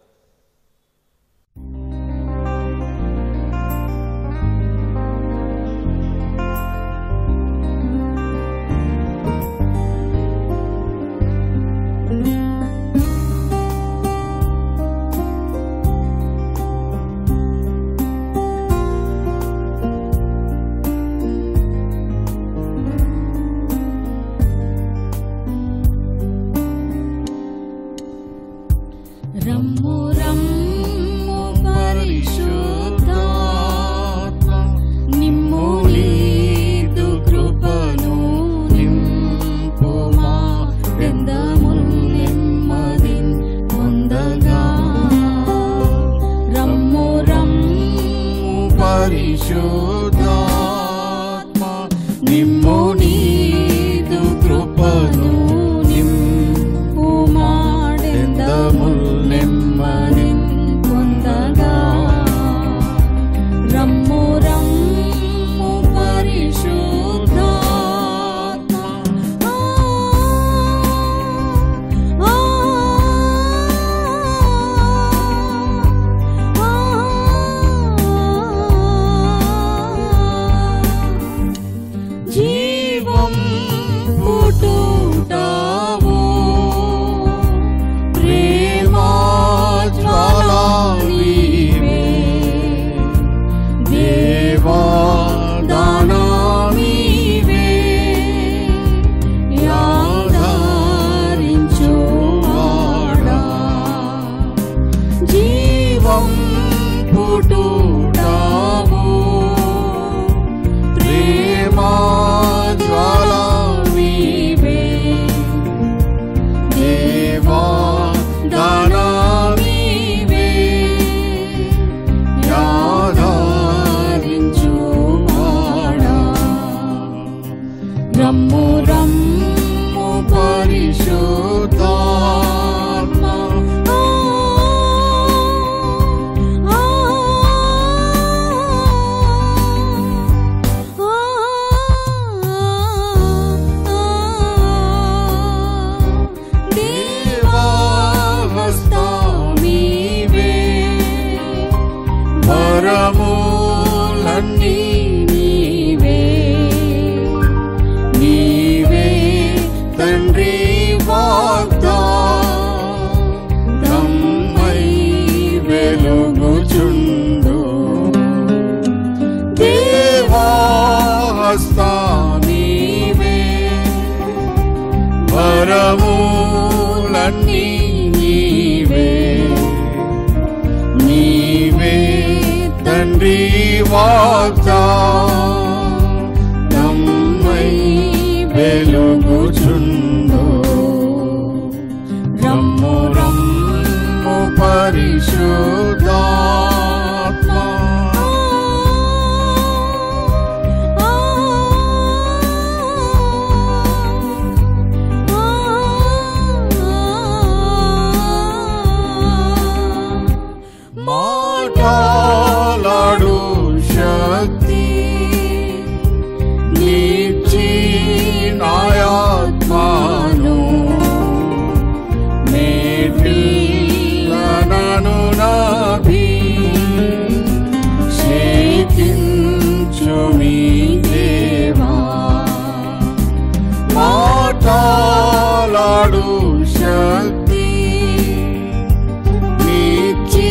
S3: రమ్ము రమ్ము పరిశుద్ధాత్మ నిమ్ము నీదు కృపను నింపుమా బృందముల్ నెమ్మదిన్ పొందగా రమ్ము రమ్ము
S2: పరిశుద్ధాత్మ నిమ్ము నీదు కృపను
S3: ఉమాడెందముల్ నెమ్మదిన్ పొందగా రమ్ము రమ్ము పరిశుద్ధాత్మ ఆ, ఆ, ఆ, ఆ.
S2: అన్నీ నీవే నీవే తండ్రి వాగ్దా తమ్మై వెలుగుచుందో రమ్ము రమ్ము పరిశుద్ధాత్మా మాట్లాడు శక్తి నీచి నాయాత్మాను మేటిల్లనను నాభి శేకించు మీ దేవా మాట్లాడు శక్తి నీచి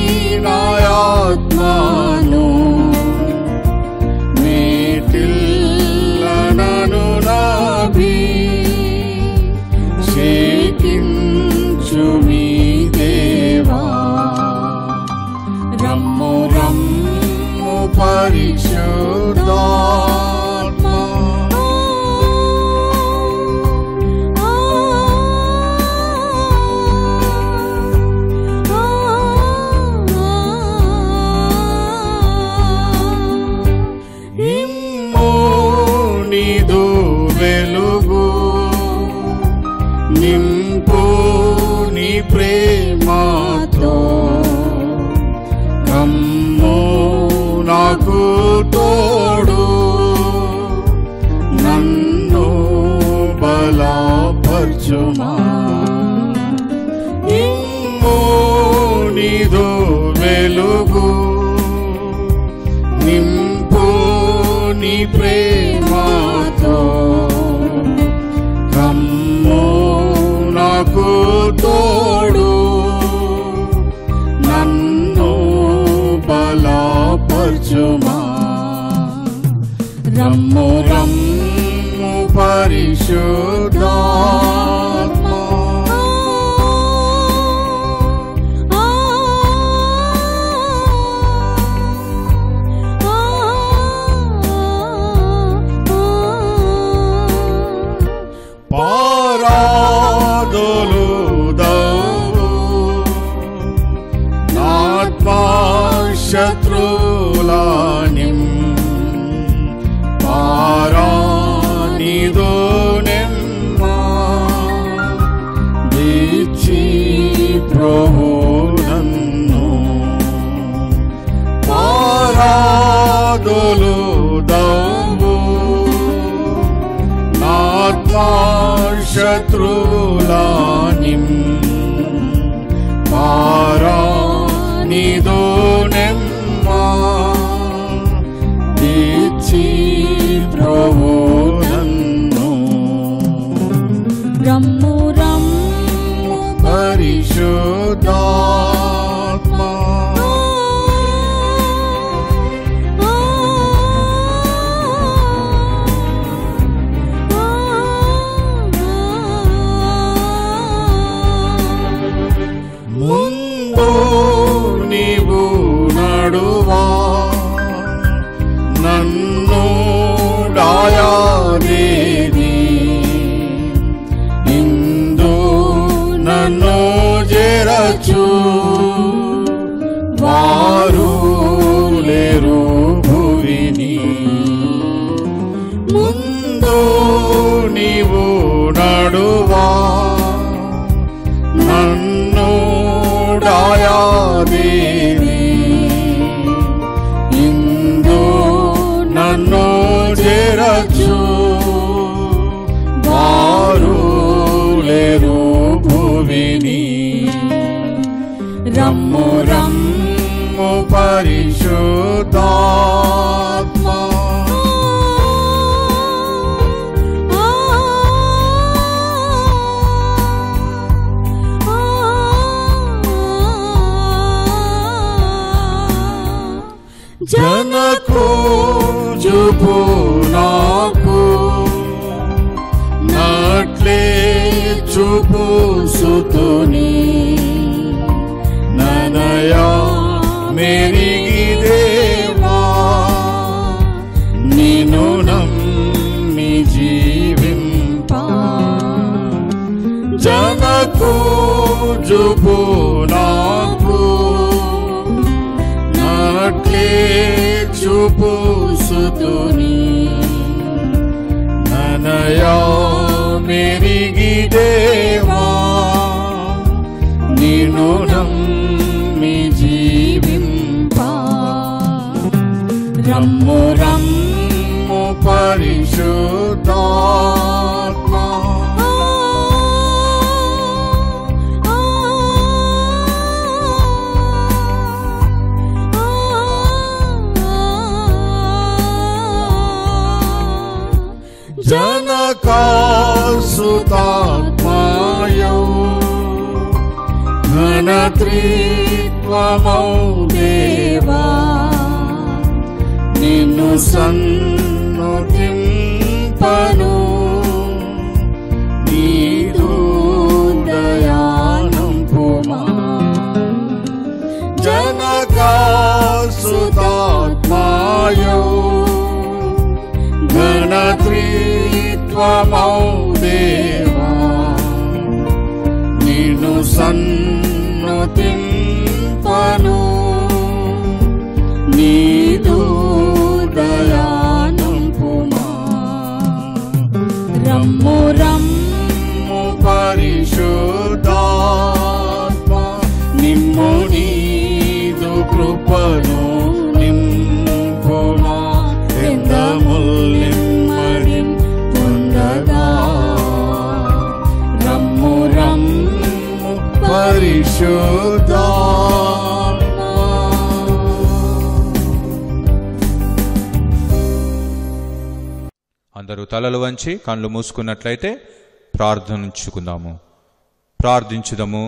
S2: నాయాత్మాను మేటిల్లనను నాభి శేకించు మీ దేవా రమ్ము రమ్ము పరిశుద్ధాత్మా ఇమ్ము నీదు వెలుగు నింపు నీ ప్రేమతో కమ్ము నాకు తోడు నన్ను బలపరచుమా ఇమ్ము నీదు వెలుగు నింపు నీ ప్రేమతో కమ్ము నాకు తోడు నన్ను బలపరచుమా రమ్ము రమ్ము పరిశుద్ధాత్మా పారాదులు దౌ నాత్మా శత్రులానిం పారానిదో నెమ్మా దీచి ప్రభు నన్ను పారాదులు దౌ నాత్మా శత్రులానిం పారానిదో నెమ్మా దీచి ప్రభు నన్ను
S3: రమ్ము రమ్ము
S2: పరిశుద్ధాత్మా ముందు నీవు నడువా నన్ను డాయాదేవి ఇందు నన్ను జరచు వారు లేరు భువిని ముందు నీవు నడువా నన్ను డాయాదేవి ఇందు నన్ను చేరచు వారు లేరు భువిని రమ్ము రమ్ము పరిశుద్ధాత్మా జనకు చూపు నాకు నట్లే చూపు సు సుతుని ననయా మెరిగి దేవా నిను నమ్మి జీవింప జనకు జుబు నాకు నాట్లే చూపు సుతుని ననయా మెరిగి దేవా నిను నమ్మి జీవింప రమ్ము రమ్ము పరిశుద్ధాత్మ జనకాసుతాత్మాయౌ ఘనత్రిత్వమౌ దేవా నిన్ను సన్నుతింపను నీదు దయానం పుమా జనకాసుతాత్మాయౌ ఘనత్రిత్వమౌ దేవా నిన్ను సన్నుతింపను నీదు దయానం పుమా
S3: రమ్ము రమ్ము
S2: నిమ్ము పరిశుద్ధాత్మ నిమ్ము నీదు కృపను నింపుమా ఎందముల్లిమ్మడి పొందగా రమ్ము రమ్ము పరిశుద్ధాత్మ
S1: అందరూ తలలు వంచి కళ్ళు మూసుకున్నట్లయితే ప్రార్థించుకుందాము ప్రార్థించుదము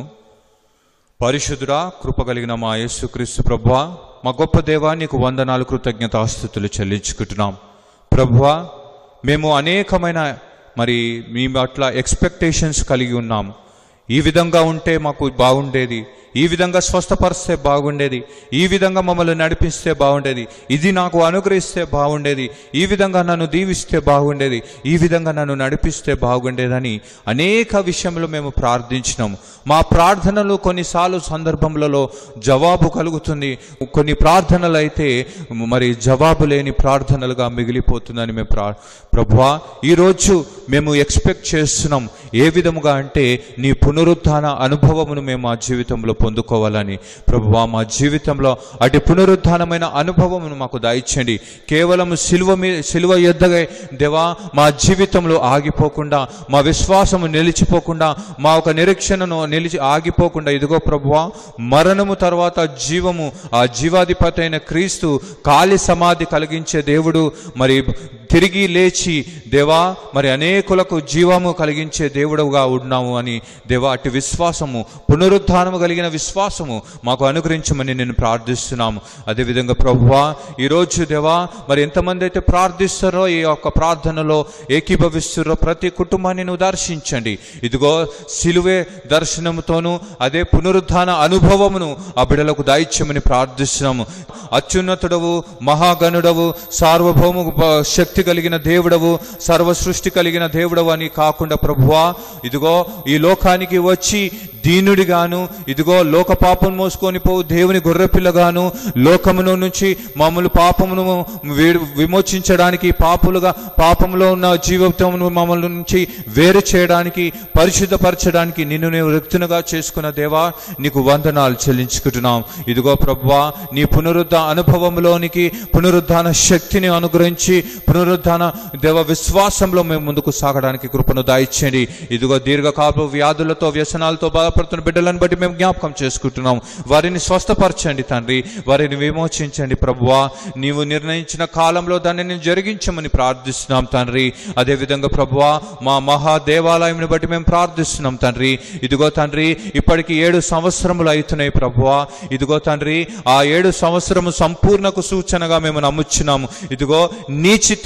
S1: పరిశుద్ధుడా కృప కలిగిన మా యేసుక్రీస్తు ప్రభువా మా గొప్ప దేవా నీకు వందనాలు కృతజ్ఞతాస్థుతులు చెల్లించుకుంటున్నాం ప్రభువా మేము అనేకమైన మరి మీ పట్ల ఎక్స్పెక్టేషన్స్ కలిగి ఉన్నాం ఈ విధంగా ఉంటే మాకు బాగుండేది ఈ విధంగా స్వస్థపరిస్తే బాగుండేది ఈ విధంగా మమ్మల్ని నడిపిస్తే బాగుండేది ఇది నాకు అనుగ్రహిస్తే బాగుండేది ఈ విధంగా నన్ను దీవిస్తే బాగుండేది ఈ విధంగా నన్ను నడిపిస్తే బాగుండేదని అనేక విషయంలో మేము ప్రార్థించినాము మా ప్రార్థనలు కొన్నిసార్లు సందర్భములలో జవాబు కలుగుతుంది కొన్ని ప్రార్థనలు అయితే మరి జవాబు లేని ప్రార్థనలుగా మిగిలిపోతుందని మేము ప్రా ప్రభువా ఈరోజు మేము ఎక్స్పెక్ట్ చేస్తున్నాం ఏ విధముగా అంటే నీ పునరుత్థాన అనుభవమును మేము మా జీవితంలో పొందుకోవాలని ప్రభువా మా జీవితంలో అటు పునరుత్థానమైన అనుభవమును మాకు దయచండి కేవలం సిలువ మీ సిలువ ఎద్దగా దేవా మా జీవితంలో ఆగిపోకుండా మా విశ్వాసము నిలిచిపోకుండా మా ఒక నిరీక్షణను నిలిచి ఆగిపోకుండా ఇదిగో ప్రభువా మరణము తర్వాత జీవము ఆ జీవాధిపతి అయిన క్రీస్తు కాలి సమాధి కలిగించే దేవుడు మరి తిరిగి లేచి దేవా మరి అనేకులకు జీవము కలిగించే దేవుడుగా ఉన్నాము అని దేవా అటు విశ్వాసము పునరుత్థానము కలిగిన విశ్వాసము మాకు అనుగ్రహించమని నేను ప్రార్థిస్తున్నాము అదేవిధంగా ప్రభువా ఈరోజు దేవా మరి ఎంతమంది అయితే ప్రార్థిస్తారో ఈ యొక్క ప్రార్థనలో ఏకీభవిస్తారో ప్రతి కుటుంబాన్ని నువ్వు దర్శించండి ఇదిగో సిలువే దర్శనముతోనూ అదే పునరుత్థాన అనుభవమును ఆ బిడలకు దాయిత్యమని ప్రార్థిస్తున్నాము అత్యున్నతుడవు మహాగణుడవు సార్వభౌమ బ- శక్తి కలిగిన దేవుడవు సర్వ సృష్టి కలిగిన దేవుడవు అని కాకుండా ప్రభువా ఇదిగో ఈ లోకానికి వచ్చి దీనుడిగాను ఇదిగో లోక పాపం మోసుకొని పోవు దేవుని గొర్రెపిల్లగాను లోకమును నుంచి మమ్మల్ని పాపమును వీ- విమోచించడానికి పాపులుగా పాపంలో ఉన్న జీవితమును మమ్మల్ని నుంచి వేరు చేయడానికి పరిశుద్ధపరచడానికి నిన్ను నేను వ్యక్తునిగా చేసుకున్న దేవా నీకు వందనాలు చెల్లించుకుంటున్నాం ఇదిగో ప్రభువా నీ పునరుద్ధ అనుభవంలోనికి పునరుద్ధాన శక్తిని అనుగ్రహించి పునరుద్ధాన దేవ విశ్వాసంలో మేము ముందుకు సాగడానికి కృపను దాయిచ్చండి ఇదిగో దీర్ఘకాల వ్యాధులతో వ్యసనాలతో బాధపడుతున్న బిడ్డలను బట్టి మేము జ్ఞాపకం చేసుకుంటున్నాం వారిని స్వస్థపరచండి తండ్రి వారిని విమోచించండి ప్రభువా నీవు నిర్ణయించిన కాలంలో దానిని జరిగించమని ప్రార్థిస్తున్నాం తండ్రి అదేవిధంగా ప్రభువా మా మహా దేవాలయంని బట్టి మేము ప్రార్థిస్తున్నాం తండ్రి ఇదిగో తండ్రి ఇప్పటికి ఏడు సంవత్సరములు అవుతున్నాయి ప్రభువా ఇదిగో తండ్రి ఆ ఏడు సంవత్సరము సంపూర్ణకు సూచనగా మేము నమ్ముచున్నాము ఇదిగో నీ చిత్తము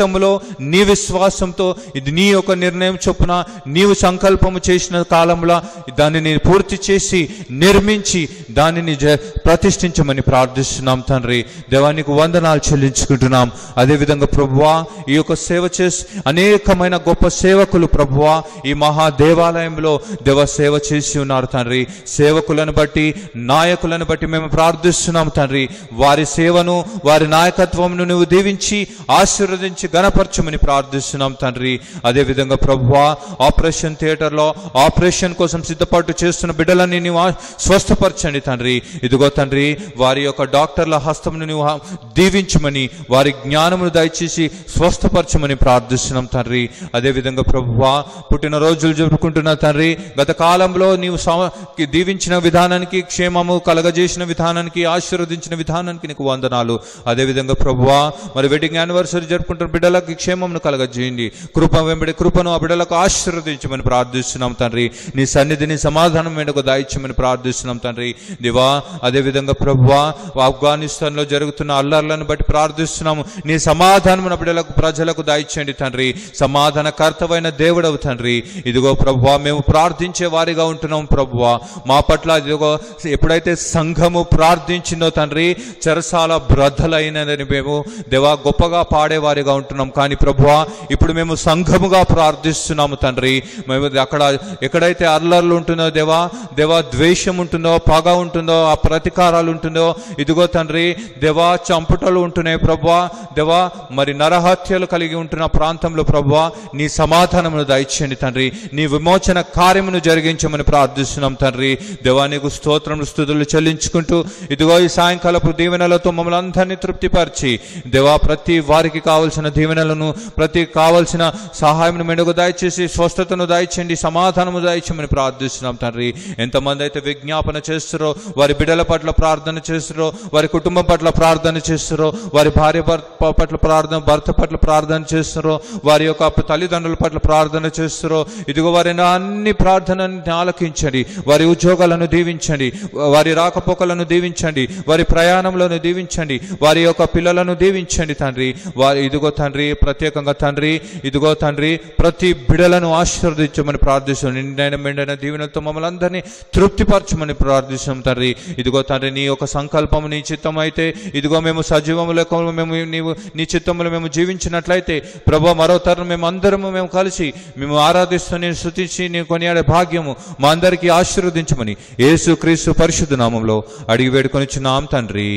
S1: చిత్తములో నీ విశ్వాసంతో ఇది నీ యొక్క నిర్ణయం చొప్పున నీవు సంకల్పము చేసిన కాలంలో దానిని పూర్తి చేసి నిర్మించి దానిని జ ప్రతిష్ఠించమని ప్రార్థిస్తున్నాం తండ్రి దేవానికి వందనాలు చెల్లించుకుంటున్నాం అదేవిధంగా ప్రభువా ఈ యొక్క సేవ చేసి అనేకమైన గొప్ప సేవకులు ప్రభువా ఈ మహా దేవాలయంలో దేవ సేవ చేసి ఉన్నారు తండ్రి సేవకులను బట్టి నాయకులను బట్టి మేము ప్రార్థిస్తున్నాం తండ్రి వారి సేవను వారి నాయకత్వమును నువ్వు దీవించి ఆశీర్వదించి గణపరచమని ప్రార్థిస్తున్నాం తండ్రి అదేవిధంగా ప్రభువా ఆపరేషన్ థియేటర్లో ఆపరేషన్ కోసం సిద్ధపాటు చేస్తున్న బిడ్డలని నీవు ఆ- స్వస్థపరచండి తండ్రి ఇదిగో తండ్రి వారి యొక్క డాక్టర్ల హస్తమును నువ్వు ఆ- దీవించమని వారి జ్ఞానమును దయచేసి స్వస్థపరచమని ప్రార్థిస్తున్నాం తండ్రి అదేవిధంగా ప్రభువా పుట్టినరోజులు జరుపుకుంటున్న తండ్రి గత కాలంలో నీవు సమ- కి దీవించిన విధానానికి క్షేమము కలగజేసిన విధానానికి ఆశీర్వదించిన విధానానికి నీకు వందనాలు అదేవిధంగా ప్రభువా మరి వెడ్డింగ్ యానివర్సరీ జరుపుకుంటున్న బిడ్డలకి క్షేమమును కలగజేయండి కృప వెంబడి కృపను ఆ బిడ్డలకు ఆశీర్వదించమని ప్రార్థిస్తున్నాం తండ్రి నీ సన్నిధిని సమాధానం వెనుక దాయిచ్చమని ప్రార్థిస్తున్నాం తండ్రి దివా అదేవిధంగా ప్రభువా ఆఫ్ఘనిస్తాన్లో జరుగుతున్న అల్లర్లను బట్టి ప్రార్థిస్తున్నాము నీ సమాధానం నా బిడ్డలకు ప్రజలకు దాయిచ్చండి తండ్రి సమాధానకర్తమైన దేవుడవు తండ్రి ఇదిగో ప్రభువా మేము ప్రార్థించే వారిగా ఉంటున్నాం ప్రభువా మా పట్ల ఇదిగో ఎప్పుడైతే సంఘము ప్రార్థించిందో తండ్రి చెరసాల బ్రద్దలైనదని మేము దేవా గొప్పగా పాడేవారిగా ఉంటున్నాం కానీ ప్రభువా ఇప్పుడు మేము సంఘముగా ప్రార్థిస్తున్నాము తండ్రి మేము అక్కడ ఎక్కడైతే అల్లర్లు ఉంటుందో దేవా దేవా ద్వేషం ఉంటుందో పగ ఉంటుందో ఆ ప్రతీకారాలు ఉంటుందో ఇదిగో తండ్రి దేవా చంపుటలు ఉంటున్నాయి ప్రభువా దేవా మరి నరహత్యలు కలిగి ఉంటున్న ప్రాంతంలో ప్రభువా నీ సమాధానమును దయచేయండి తండ్రి నీ విమోచన కార్యమును జరిగించమని ప్రార్థిస్తున్నాం తండ్రి దేవా నీకు స్తోత్రములు స్థుతులు చెల్లించుకుంటూ ఇదిగో ఈ సాయంకాలపు దీవెనలతో మమ్మల్ని అందరినీ తృప్తిపరిచి దేవా ప్రతి వారికి కావలసిన దీవెనలను ప్రతి కావలసిన సహాయం మెడుగు దయచేసి స్వస్థతను దయచేయండి సమాధానము దయచేయమని ప్రార్థిస్తున్నాం తండ్రి ఎంతమంది అయితే విజ్ఞాపన చేస్తారో వారి బిడ్డల పట్ల ప్రార్థన చేస్తారో వారి కుటుంబం పట్ల ప్రార్థన చేస్తారో వారి భార్య భర్త పట్ల ప్రార్థన భర్త పట్ల ప్రార్థన చేస్తారో వారి యొక్క తల్లిదండ్రుల పట్ల ప్రార్థన చేస్తారో ఇదిగో వారి అన్ని ప్రార్థనని ఆలకించండి వారి ఉద్యోగాలను దీవించండి వారి రాకపోకలను దీవించండి వారి ప్రయాణంలోను దీవించండి వారి యొక్క పిల్లలను దీవించండి తండ్రి వారి ఇదిగో తండ్రి ప్రత్యేకంగా తండ్రి ఇదిగో తండ్రి ప్రతి బిడలను ఆశీర్వదించమని ప్రార్థిస్తున్నాం నిండైన మెండైన దీవెనలతో మమ్మల్ని అందరినీ తృప్తిపరచమని ప్రార్థిస్తున్నాం తండ్రి ఇదిగో తండ్రి నీ యొక్క సంకల్పం నీ చిత్తం అయితే ఇదిగో మేము సజీవము లేక మేము నీవు నీ చిత్తములు మేము జీవించినట్లయితే ప్రభు మరో తరం మేము అందరము మేము కలిసి మేము ఆరాధిస్తూ నేను శృతించి నీ కొనియాడే భాగ్యము మా అందరికీ ఆశీర్వదించమని యేసు క్రీస్తు పరిశుద్ధ నామంలో అడిగి వేడుకొనిచున్నాం తండ్రి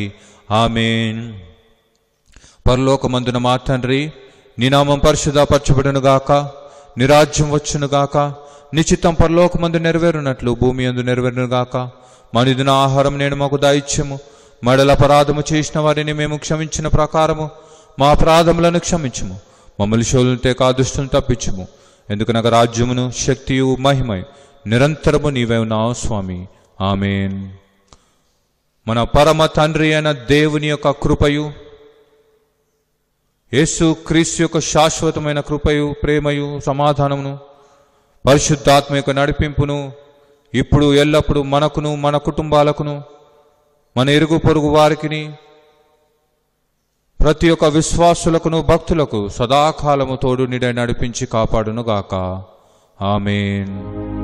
S1: ఆమెన్ పరలోకమందున మా తండ్రి నీ నామం పరిశుద్ధపరచబడును గాక నీ రాజ్యం వచ్చును గాక నీ చిత్తం పరలోకమందు నెరవేరునట్లు భూమి అందు నెరవేరును గాక మా నిదిన ఆహారం నేను మాకు దాయిత్యము మడల అపరాధము చేసిన వారిని మేము క్షమించిన ప్రకారము మా అపరాధములను క్షమించుము మమ్మల్ని శోలుంటే కాదుష్టం తప్పించుము ఎందుకనగా రాజ్యమును శక్తియు మహిమయు నిరంతరము నీవే ఉన్నావు స్వామి ఆమెన్ మన పరమ తండ్రి అయిన దేవుని యొక్క కృపయు యేసు క్రీస్తు యొక్క శాశ్వతమైన కృపయు ప్రేమయు సమాధానమును పరిశుద్ధాత్మ యొక్క నడిపింపును ఇప్పుడు ఎల్లప్పుడూ మనకును మన కుటుంబాలకును మన ఇరుగు పొరుగు వారికిని ప్రతి ఒక్క విశ్వాసులకును భక్తులకు సదాకాలము తోడు నిడ నడిపించి కాపాడును గాక ఆమెన్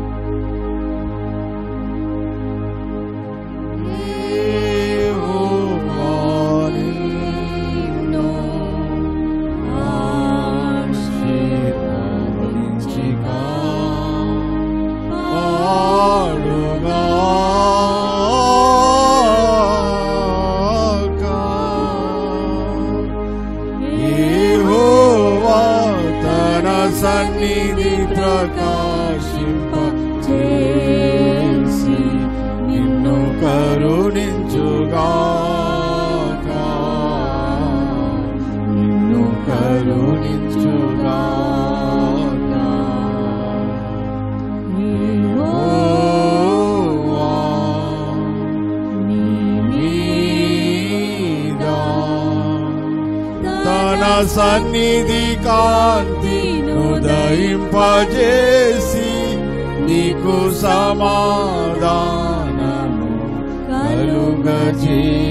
S2: సన్నిధి ప్రకాశింప చేసి నిన్ను కరుణించుగా నిన్ను కరుణించుగా తన సన్నిధి కాంతి ఉదయింపజేసి నీకు సమాధానము కలుగజే